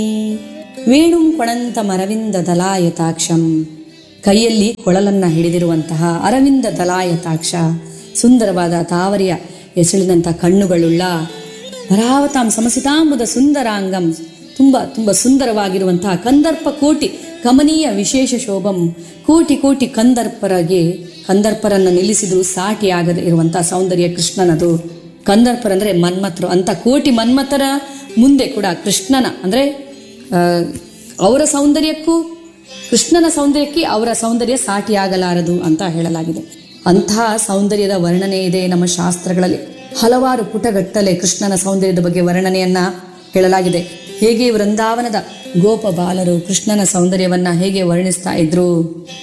ವೇಣುಂ ಕೊಣಂತ ಮರವಿಂದ ದಲಾಯತಾಕ್ಷಂ ಕೈಯಲ್ಲಿ ಕೊಳಲನ್ನ ಹಿಡಿದಿರುವಂತಹ ಅರವಿಂದ ದಲಾಯತಾಕ್ಷ ಸುಂದರವಾದ ತಾವರಿಯ ಎಸಳಿನಂಥ ಕಣ್ಣುಗಳುಳ್ಳ ಭರಾವತಾಂ ಸಮಸಿತಾಂಬುದ ಸುಂದರಾಂಗಂ ತುಂಬ ತುಂಬ ಸುಂದರವಾಗಿರುವಂತಹ ಕಂದರ್ಪ ಕೋಟಿ ಕಮನೀಯ ವಿಶೇಷ ಶೋಭಂ ಕೋಟಿ ಕೋಟಿ ಕಂದರ್ಪರಿಗೆ ಕಂದರ್ಪರನ್ನು ನಿಲ್ಲಿಸಿದ್ರು ಸಾಟಿಯಾಗದೆ ಇರುವಂತಹ ಸೌಂದರ್ಯ ಕೃಷ್ಣನದು ಕಂದರ್ಪರಂದ್ರೆ ಮನ್ಮಥರು ಅಂತ ಕೋಟಿ ಮನ್ಮಥರ ಮುಂದೆ ಕೂಡ ಕೃಷ್ಣನ ಅಂದ್ರೆ ಆ, ಅವರ ಸೌಂದರ್ಯಕ್ಕೂ ಕೃಷ್ಣನ ಸೌಂದರ್ಯಕ್ಕೆ ಅವರ ಸೌಂದರ್ಯ ಸಾಟಿಯಾಗಲಾರದು ಅಂತ ಹೇಳಲಾಗಿದೆ ಅಂತಹ ಸೌಂದರ್ಯದ ವರ್ಣನೆ ಇದೆ ನಮ್ಮ ಶಾಸ್ತ್ರಗಳಲ್ಲಿ ಹಲವಾರು ಪುಟಗಟ್ಟಲೆ ಕೃಷ್ಣನ ಸೌಂದರ್ಯದ ಬಗ್ಗೆ ವರ್ಣನೆಯನ್ನ ಹೇಳಲಾಗಿದೆ ಹೇಗೆ ವೃಂದಾವನದ ಗೋಪ ಬಾಲರು ಕೃಷ್ಣನ ಸೌಂದರ್ಯವನ್ನ ಹೇಗೆ ವರ್ಣಿಸ್ತಾ ಇದ್ರು